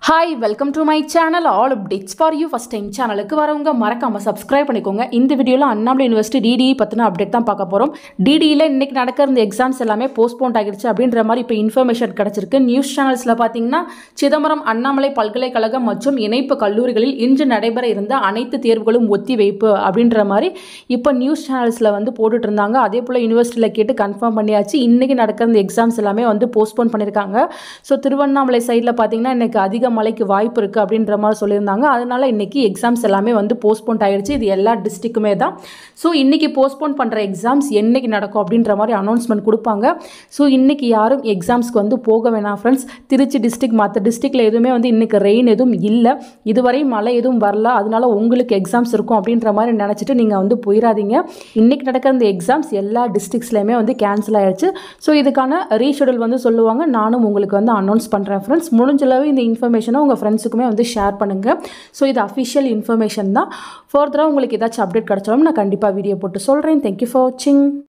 hi welcome to my channel all updates for you first time சேனலுக்கு வரவங்க மறக்காம subscribe பண்ணிக்கோங்க இந்த வீடியோவில் அண்ணாமலை யூனிவர்சிட்டி டிடிஇ பற்றின அப்டேட் தான் பார்க்க போகிறோம் டிடியில் இன்னைக்கு நடக்கிற இந்த எக்ஸாம்ஸ் எல்லாமே போஸ்ட்போன் ஆகிடுச்சு அப்படின்ற மாதிரி இப்போ இன்ஃபர்மேஷன் கிடச்சிருக்கு நியூஸ் சேனல்ஸில் பார்த்தீங்கன்னா சிதம்பரம் அண்ணாமலை பல்கலைக்கழகம் மற்றும் இணைப்பு கல்லூரிகளில் இன்று நடைபெற இருந்த அனைத்து தேர்வுகளும் ஒத்தி வைப்பு அப்படின்ற மாதிரி இப்போ நியூஸ் சேனல்ஸில் வந்து போட்டுட்டு இருந்தாங்க அதே போல் யூனிவர்சிட்டியில் கேட்டு கன்ஃபார்ம் பண்ணியாச்சு இன்றைக்கி நடக்கிற இந்த எக்ஸாம்ஸ் எல்லாமே வந்து போஸ்ட்போன் பண்ணியிருக்காங்க ஸோ திருவண்ணாமலை சைடில் பார்த்தீங்கன்னா இன்னைக்கு அதிக மழைக்கு வாய்ப்பு இருக்குது அப்படின்ற மாதிரி சொல்லியிருந்தாங்க அதனால இன்னைக்கு எக்ஸாம்ஸ் எல்லாமே வந்து போஸ்ட்போன் ஆயிடுச்சு இது எல்லா டிஸ்ட்ரிக்குமே தான் ஸோ இன்னைக்கு போஸ்ட்போன் பண்ணுற எக்ஸாம்ஸ் என்னைக்கு நடக்கும் அப்படின்ற மாதிரி அனௌன்ஸ்மெண்ட் கொடுப்பாங்க ஸோ இன்னைக்கு யாரும் எக்ஸாம்ஸ்க்கு வந்து போக வேணாம் ஃப்ரெண்ட்ஸ் திருச்சி டிஸ்ட்ரிக் மற்ற டிஸ்ட்ரிக்டில் எதுவுமே வந்து இன்னைக்கு ரெயின் எதுவும் இல்லை இதுவரை மழை எதுவும் வரல அதனால உங்களுக்கு எக்ஸாம்ஸ் இருக்கும் அப்படின்ற மாதிரி நினச்சிட்டு நீங்கள் வந்து போயிடாதீங்க இன்னைக்கு நடக்கிற இந்த எக்ஸாம்ஸ் எல்லா டிஸ்ட்ரிக்ஸ்லையுமே வந்து கேன்சல் ஆயிடுச்சு ஸோ இதுக்கான ரீஷெடியூல் வந்து சொல்லுவாங்க நானும் உங்களுக்கு வந்து அனௌன்ஸ் பண்ணுறேன் ஃப்ரெண்ட்ஸ் முடிஞ்சளவு இந்த இன்ஃபர்மேஷனை உங்கள் ஃப்ரெண்ட்ஸுக்குமே வந்து ஷேர் பண்ணுங்கள் ஸோ இது அஃபிஷியல் இன்ஃபர்மேஷன் தான் ஃபர்தராக உங்களுக்கு ஏதாச்சும் அப்டேட் கிடச்சாலும் நான் கண்டிப்பாக வீடியோ போட்டு சொல்கிறேன் தேங்க்யூ ஃபார் வாட்சிங்